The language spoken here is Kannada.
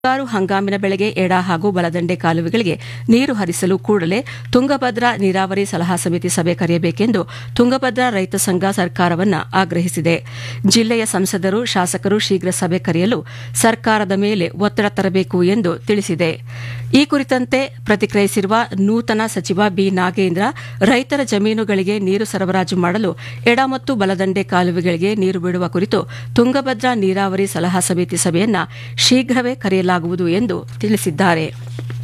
ಮುಂಗಾರು ಹಂಗಾಮಿನ ಬೆಳೆಗೆ ಎಡ ಹಾಗೂ ಬಲದಂಡೆ ಕಾಲುವೆಗಳಿಗೆ ನೀರು ಹರಿಸಲು ಕೂಡಲೇ ತುಂಗಭದ್ರಾ ನೀರಾವರಿ ಸಲಹಾ ಸಮಿತಿ ಸಭೆ ಕರೆಯಬೇಕೆಂದು ತುಂಗಭದ್ರಾ ರೈತ ಸಂಘ ಸರ್ಕಾರವನ್ನು ಆಗ್ರಹಿಸಿದೆ ಜಿಲ್ಲೆಯ ಸಂಸದರು ಶಾಸಕರು ಶೀಘ್ರ ಸಭೆ ಕರೆಯಲು ಸರ್ಕಾರದ ಮೇಲೆ ಒತ್ತಡ ತರಬೇಕು ಎಂದು ತಿಳಿಸಿದೆ ಈ ಕುರಿತಂತೆ ಪ್ರತಿಕ್ರಿಯಿಸಿರುವ ನೂತನ ಸಚಿವ ಬಿ ನಾಗೇಂದ್ರ ರೈತರ ಜಮೀನುಗಳಿಗೆ ನೀರು ಸರಬರಾಜು ಮಾಡಲು ಎಡ ಮತ್ತು ಬಲದಂಡೆ ಕಾಲುವೆಗಳಿಗೆ ನೀರು ಬಿಡುವ ಕುರಿತು ತುಂಗಭದ್ರಾ ನೀರಾವರಿ ಸಲಹಾ ಸಮಿತಿ ಸಭೆಯನ್ನ ಶೀಘ್ರವೇ ಕರೆಯಲಾಗುವುದು ಎಂದು ತಿಳಿಸಿದ್ದಾರೆ